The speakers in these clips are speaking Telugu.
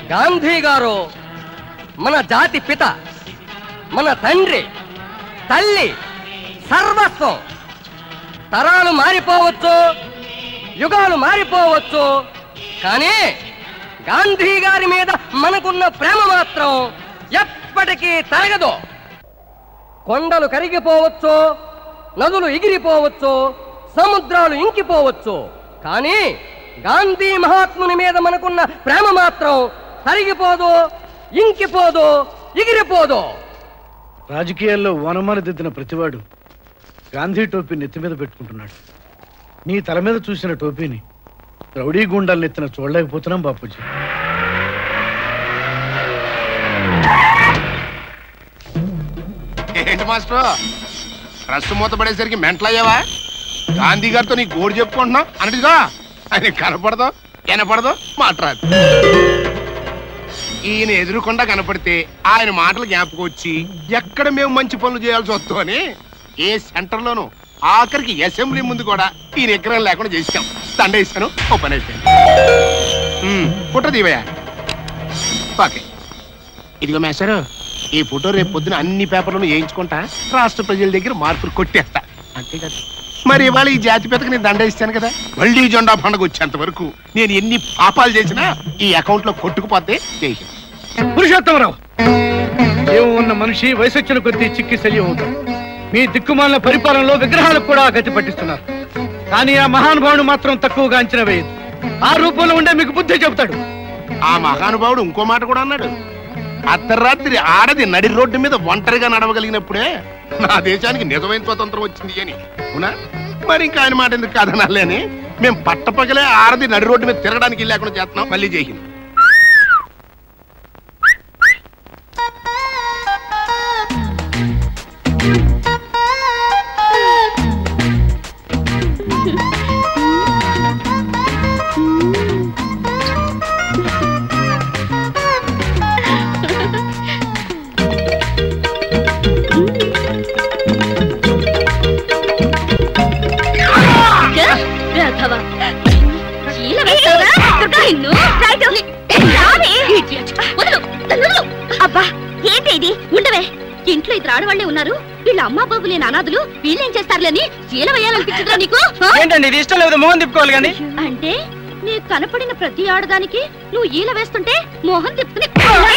గాంధీ గారు మన జాతి పిత మన తండ్రి తల్లి సర్వస్వం తరాలు మారిపోవచ్చు యుగాలు మారిపోవచ్చు కానీ గాంధీ గారి మీద మనకున్న ప్రేమ మాత్రం ఎప్పటికీ తరగదు కొండలు కరిగిపోవచ్చు నదులు ఎగిరిపోవచ్చు సముద్రాలు ఇంకిపోవచ్చు కానీ గాంధీ మహాత్ముని మీద మనకున్న ప్రేమ మాత్రం తరిగిపోదు ఇంకిపోదు ఎగిరిపోదు రాజకీయాల్లో వనమాన దిద్దిన ప్రతివాడు గాంధీ టోపీ నెత్తి మీద పెట్టుకుంటున్నాడు నీ తల మీద చూసిన టోపీని రౌడీ గుండాలు నెత్తిన చూడలేకపోతున్నాం బాపూజీ ఏంటి మాస్టర్ ప్రెస్ మూత పడేసరికి మెంటలయ్యావా గాంధీ గారితో నీ గోడు చెప్పుకుంటున్నావు అన్నట్టుగా ఆయన కనపడదు వినపడదు మాట్లాడు ఈయన ఎదురుకుండా కనపడితే ఆయన మాటలు జ్ఞాపకం వచ్చి ఎక్కడ మేము మంచి పనులు చేయాల్సి వస్తుందని ఏ సెంటర్లోనూ ఆఖరికి అసెంబ్లీ ముందు కూడా ఈయన ఎకరం లేకుండా చేసాం దండ వేసాను ఓ పని అయిపోయింది ఉమ్, పుట్ట దీవయ్యా ఓకే ఇదిగో మేసారు ఈ ఫోటో రేపు పొద్దున అన్ని పేపర్లను వేయించుకుంటా రాష్ట్ర ప్రజల దగ్గర మార్పులు కొట్టేస్తా అంతేకాదు మరి ఇవాళ ఈ జాతి పెతకు నేను దండ ఇస్తాను కదా మళ్ళీ జెండా పండుగ వచ్చేంత వరకు నేను ఎన్ని పాపాలు చేసినా ఈ అకౌంట్ లో కొట్టుకుపోతే చేసి పురుషోత్తమరావు ఏమో ఉన్న మనిషి వయసు వచ్చిన కొద్దీ చిక్కి శల్యం అవుతాడు మీ దిక్కుమాలిన పరిపాలనలో విగ్రహాలకు కూడా గతి పట్టిస్తున్నారు కానీ ఆ మహానుభావుడు మాత్రం తక్కువగా అంచనా వేయదు ఆ రూపంలో ఉండే మీకు బుద్ధి చెబుతాడు ఆ మహానుభావుడు ఇంకో మాట కూడా అన్నాడు అర్ధరాత్రి ఆడది నడి రోడ్డు మీద ఒంటరిగా నడవగలిగినప్పుడే నా దేశానికి నిజమైన స్వతంత్రం వచ్చింది అని అవునా మరి ఇంకా ఆయన మాట ఎందుకు కాదనాలని మేము పట్టపగలే ఆడది నడి రోడ్డు మీద తిరగడానికి లేకుండా చేస్తున్నాం మళ్ళీ చేసింది రాఘవ చీల వేస్తావా? దుర్గా, నిన్ను. రావే. వదలు, వదలు. అబ్బా ఏంటి ఇది ఉండవే ఇంట్లో ఇద్దరు ఆడవాళ్లే ఉన్నారు వీళ్ళ అమ్మా బాబు లేని అనాథులు వీళ్ళేం చేస్తారులని చీల వేయాలనిపించదా నీకు ఆ? ఏంటండి ఇది ఇష్టం లేదు మోహన్ తిప్పుకోవాలి కానీ అంటే నీకు కనపడిన ప్రతి ఆడదానికి నువ్వు ఈల వేస్తుంటే మోహన్ తిప్పుకుని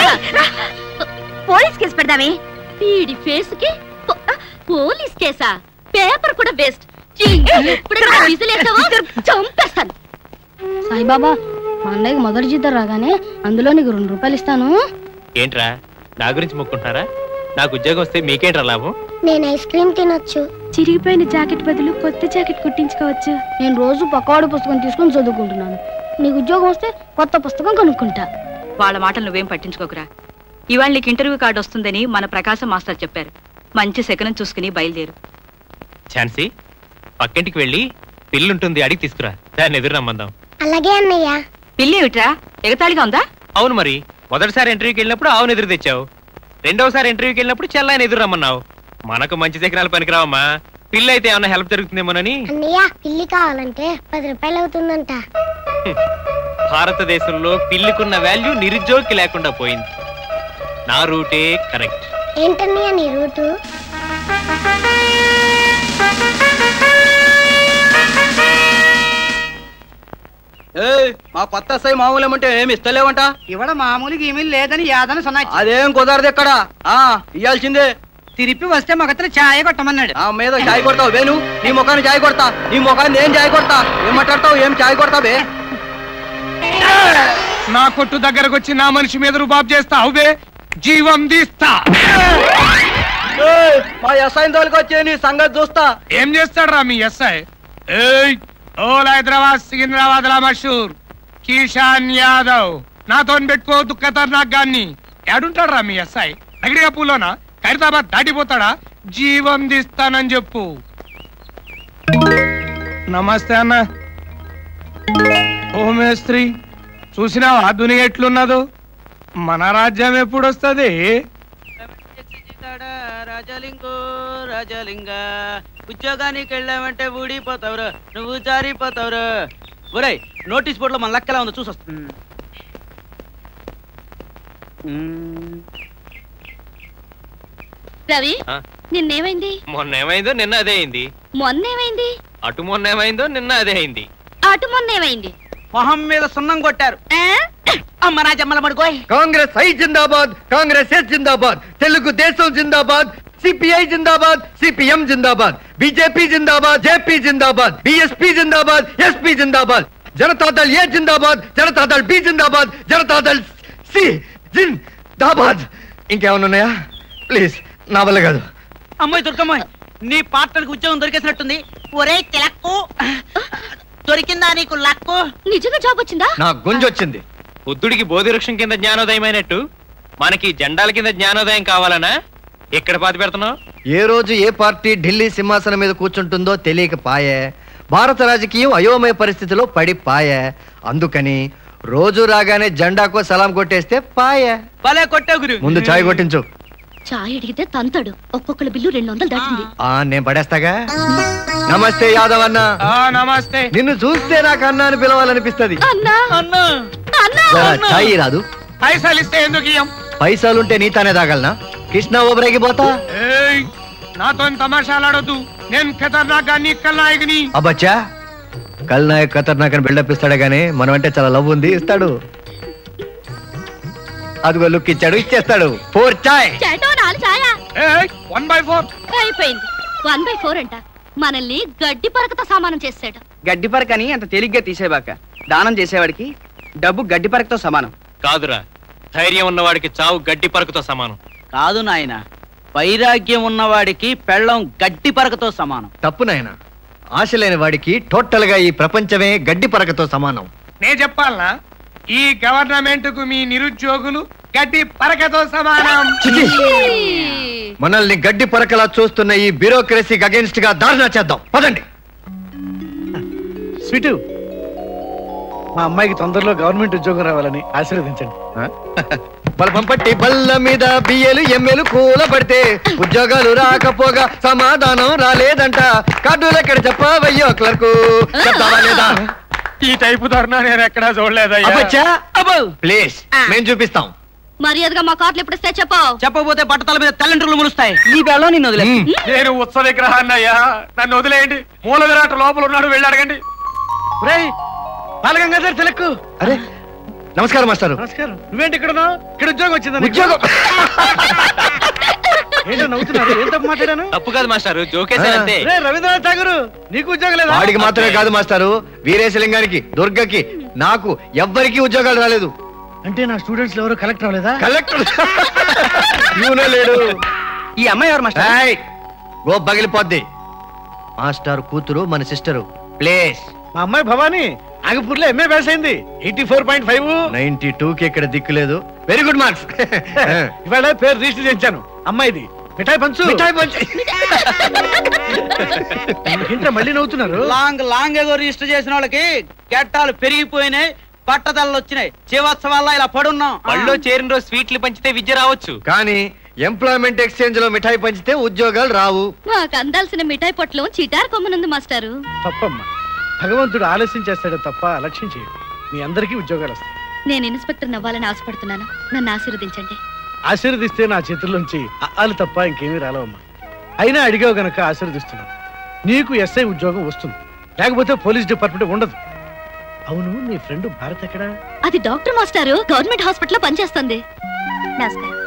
పోలీస్ కేసు పెడదామే వీడి ఫేస్ కి పో- ఆ, పోలీస్ కేసా పేపర్ కూడా వేస్ట్ ఎప్పుడైనా విసిలేసావో చంపేస్తాను సాయిబాబా మా అన్నయ్యకి మొదటి జీతం రాగానే అందులో నీకు రెండు రూపాయలు ఇస్తాను ఏంట్రా నా గురించి మొక్కుంటున్నారా నాకు ఉద్యోగం వస్తే మీకేంట్రా లాభం నేను ఐస్ క్రీమ్ తినొచ్చు చిరిగిపోయిన జాకెట్ బదులు కొత్త జాకెట్ కుట్టించుకోవచ్చు నేను రోజు పక్కవాడి పుస్తకం తీసుకుని చదువుకుంటున్నాను నీకు ఉద్యోగం వస్తే కొత్త పుస్తకం కొనుక్కుంటా వాళ్ళ మాటలు నువ్వేం పట్టించుకోకురా ఇవాళ నీకు ఇంటర్వ్యూ కార్డు వస్తుందని మన ప్రకాశం మాస్టర్ చెప్పారు మంచి శకనం చూసుకుని బయలుదేరు ఛాన్సీ పక్కింటికి వెళ్ళి పిల్లుంటుంది అడిగి తీసుకురా దాన్ని ఎదురు రమ్మందాం అలాగే అన్నయ్య పిల్లి ఏమిట్రా ఎగతాళిగా ఉందా అవును మరి మొదటిసారి ఇంటర్వ్యూకి వెళ్ళినప్పుడు ఆవును ఎదురు తెచ్చావు రెండోసారి ఇంటర్వ్యూకి వెళ్ళినప్పుడు చెల్లాయని ఎదురు రమ్మన్నావు మనకు మంచి శకనాలు పనికిరావమ్మా పిల్లి అయితే ఏమన్నా హెల్ప్ జరుగుతుందేమోనని అన్నయ్య పిల్లి కావాలంటే పది రూపాయలు అవుతుందంట భారతదేశంలో పిల్లికున్న వాల్యూ నిరుద్యోగికి లేకుండా పోయింది నా రూటే కరెక్ట్ ఏంటన్నయ్య నీ రూటు మా కొత్త సై మామూలు ఏమంటే ఏమి ఇస్తలేవంట ఇవడ మామూలు గీమీలు లేదని యాదన సొన్నా అదేం కుదరదు ఇక్కడ ఆ ఇయ్యాల్సిందే తిరిపి వస్తే మగతను ఛాయ కొట్టమన్నాడు ఆ మీద చాయ్ కొడతావు వేను నీ ముఖాన్ని చాయ్ కొడతా నీ ముఖాన్ని నేను చాయ్ కొడతా ఏం మాట్లాడతావు ఏం చాయ్ కొడతావే నా కొట్టు దగ్గరకు వచ్చి నా మనిషి మీద రుబాబ్ చేస్తా అవుబే జీవం తీస్తా ఏయ్, మా ఎస్ఐ తోలికి వచ్చి నీ సంగతి చూస్తా ఏం చేస్తాడు మీ ఎస్ఐ ఏయ్ ఓల్ హైదరాబాద్ సికింద్రాబాద్ లా మషూర్ కిషాన్ యాదవ్ నాతో పెట్టుకోవద్దు ఖతర్నాక్ గాన్ని ఏడుంటాడు రా మీ ఎస్ఐ నగిడిగా పూలోనా ఖైరతాబాద్ దాటిపోతాడా జీవం తీస్తానని చెప్పు నమస్తే అన్న ఓ మేస్త్రి చూసినావా దునియ ఎట్లున్నదో మన రాజ్యం ఎప్పుడు వస్తుంది రాజలింగో రాజలింగ ఉద్యోగానికి వెళ్ళామంటే ఊడిపోతావురు నువ్వు జారిపోతావురు ఒరేయ్ నోటీస్ బోర్డులో మన లెక్కలా ఉంది చూసొస్తా రవి ఆ? నిన్నేమైంది మొన్న ఏమైందో నిన్న అదే అయింది మొన్నేమైంది అటు మొన్న ఏమైందో నిన్న అదే అయింది అటు మొన్నేమైంది మొహం మీద సున్నం కొట్టారు ఆ? అమ్మ నా జమ్మల పడుకోయ్ కాంగ్రెస్ ఐ జిందాబాద్ కాంగ్రెస్ ఎస్ జిందాబాద్ తెలుగు దేశం జిందాబాద్ సిపిఐ జిందాబాద్ సిపిఎం జిందాబాద్ బీజేపీ జిందాబాద్ జేపీ జిందాబాద్ బిఎస్పీ జిందాబాద్ ఎస్పీ జిందాబాద్ జనతాదళ్ ఏ జిందాబాద్ జనతాదళ్ బి జిందాబాద్ జనతాదళ్ సి జిందాబాద్ ఇంకేమన్నా ఉన్నాయా ప్లీజ్ నా వల్ల కాదు అమ్మాయి దుర్గమ్మాయి నీ పార్ట్నర్కి ఉద్యోగం దొరికేసినట్టుంది ఒరే తిలక్కు దొరికిందా నీకు లక్కు నిజంగా జాబ్ వచ్చిందా నా గుంజొచ్చింది బుద్ధుడికి బోధివృక్షం కింద జ్ఞానోదయం అయినట్టు మనకి జెండాల కింద జ్ఞానోదయం కావాలనా ఎక్కడ పాతి పెడుతున్నావు ఏ రోజు ఏ పార్టీ ఢిల్లీ సింహాసనం మీద కూర్చుంటుందో తెలియక పాయే భారత రాజకీయం అయోమయ పరిస్థితిలో పడి పాయే అందుకని రోజు రాగానే జెండాకో సలాం కొట్టేస్తే పాయే భలే కొట్టావు గురు ముందు చాయ్ కొట్టించు చాయ్ అడిగితే తంతాడు ఒక్కొక్కల బిల్లు రెండు వందలు దాటింది ఆ నేను పడేస్తాగా నమస్తే యాదవ్ అన్న ఆ నమస్తే నిన్ను చూస్తే నాకు అన్న అని పిలవాలనిపిస్తది అన్నా అన్నా అన్నా జరా చాయ్ రాదు పైసలు ఇస్తే ఎందుకు ఇయ్యం పైసలుంటే నీ తానే తాగలనా కృష్ణ ఓబరేకి పోతా ఏయ్ నాతో తమాషాలాడొద్దు నేను ఖతర్నాక్ గాని కల్నాయకుని అబ్బచ్చా కల్ నాయక్ ఖతర్నాక్ అని బిల్డప్ ఇస్తాడే గానీ మనం అంటే చాలా లవ్ ఉంది ఇస్తాడు అదిగో లుక్ ఇచ్చాడు ఇచ్చేస్తాడు ఫోర్ చాయ్ చేటో నాలుగు చాయా ఏయ్ వన్ బై ఫోర్ అయిపోయింది వన్ బై ఫోర్ అంట మనల్ని గడ్డి పరకతో సమానం చేసాడు గడ్డి పరకని అంత తేలిగ్గా తీసేవాక దానం చేసేవాడికి డబ్బు గడ్డి పరకతో సమానం కాదురా ధైర్యం ఉన్నవాడికి చావు గడ్డి పరకుతో సమానం కాదు నాయన వైరాగ్యం ఉన్నవాడికి పెళ్ళం గడ్డి పరకతో సమానం తప్పు నాయన ఆశ లేని వాడికి టోటల్ గా ఈ ప్రపంచమే గడ్డి పరకతో సమానం నే చెప్పాలనా ఈ గవర్నమెంట్ కు మీ నిరుద్యోగులు గడ్డి పరకతో సమానం చిచి! మనల్ని గడ్డి పరకలా చూస్తున్న ఈ బ్యూరోక్రసీకి అగేన్స్ట్ గా దారుణ చేద్దాం పదండి స్వీటు మా అమ్మాయికి తొందరలో గవర్నమెంట్ ఉద్యోగం రావాలని ఆశీర్వదించండి బల్బం పట్టి బల్ల మీద బియ్యలు ఎమ్మెలు కూలబడితే ఉద్యోగాలు రాకపోగా సమాధానం రాలేదంట కార్డులు ఎక్కడ చెప్పవయ్యో క్లర్కు చెప్తావా లేదా ఈ టైపు ధర్నా నేను ఎక్కడా చూడలేదయ్యా అబ్బచ్చా అబ్బో ప్లీజ్ మేము చూపిస్తాం మర్యాదగా మా కార్డులు ఎప్పుడు ఇస్తే చెప్పావు చెప్పకపోతే బట్టతల మీద తెల్లంటులు ములుస్తాయి ఈ బెళ్ళం నిన్ను వదిలే మ్మ్. నేను ఉత్సవ విగ్రహాన్ని అయ్యా నన్ను వదిలేయండి మూల విరాట్ లోపల ఉన్నాడు వెళ్ళి అడగండి రేయ్ బాలగంగాధర్ తిలక్కు అరే నమస్కారం మాస్టారు నమస్కారం నువ్వేంటి ఇక్కడ ఉన్నావు? ఇక్కడ ఉద్యోగం వచ్చిందా నీకు? ఉద్యోగం ఏంటో నవ్వుతున్నారు ఏం తప్పు మాట్లాడాను తప్పు కాదు మాస్టారు జోకేశానంతే రే రవీంద్రనాథ్ ఠాగూర్ నీకు ఉద్యోగం లేదా వాడికి మాత్రమే కాదు మాస్టారు వీరేశలింగానికి దుర్గకి నాకు ఎవ్వరికీ ఉద్యోగాలు రాలేదు అంటే నా స్టూడెంట్స్ ఎవరు కలెక్టర్ అవ్వలేదా కలెక్టర్ యూనే లేడు ఈ అమ్మాయి ఎవరు మాస్టర్ ఏయ్, గో పగిలిపోద్ది మాస్టర్ కూతురు మన సిస్టరు ప్లేస్ మా అమ్మాయి భవానీ నాగపూర్ లో ఎంఏ పాస్ అయింది eighty four point five ninety two కి ఇక్కడ దిక్కు లేదు వెరీ గుడ్ మార్క్స్ ఇవాళ పేరు రిజిస్టర్ చేయించాను అమ్మాయిది మిఠాయి పంచు మిఠాయి పంచి ఏంటో మళ్ళీ నవ్వుతున్నారు లాంగ్ లాంగ్ ఏగో రిజిస్టర్ చేసిన వాళ్ళకి గెట్టాలు పెరిగిపోయినాయి పట్టదళ్ళు వచ్చినాయి జీవోత్సవాల్లో ఇలా పడున్నాం బళ్ళో చేరిన రోజు స్వీట్లు పంచితే విద్య రావచ్చు కానీ ఎంప్లాయ్మెంట్ ఎక్స్చేంజ్ లో మిఠాయి పంచితే ఉద్యోగాలు రావు మాకు అందాల్సిన మిఠాయి పొట్లం చిటార్ కొమ్మనుంది మాస్టారు తప్పమ్మా భగవంతుడు ఆలస్యం చేస్తాడు తప్ప అలక్ష్యం చేయడు మీ అందరికీ ఉద్యోగాలు వస్తాయి నేను ఇన్స్పెక్టర్ నవ్వాలని ఆశపడుతున్నాను నన్ను ఆశీర్వదించండి ఆశీర్వదిస్తే నా చేతుల్లోంచి అలు తప్ప ఇంకేమీ రాలవమ్మా అయినా అడిగావు గనక ఆశీర్వదిస్తున్నాను నీకు ఎస్ఐ ఉద్యోగం వస్తుంది లేకపోతే పోలీస్ డిపార్ట్మెంట్ ఉండదు అవును నీ ఫ్రెండ్ భారత్ ఎక్కడా అది డాక్టర్ మాస్టారు గవర్నమెంట్ హాస్పిటల్లో పనిచేస్తుంది నమస్కారం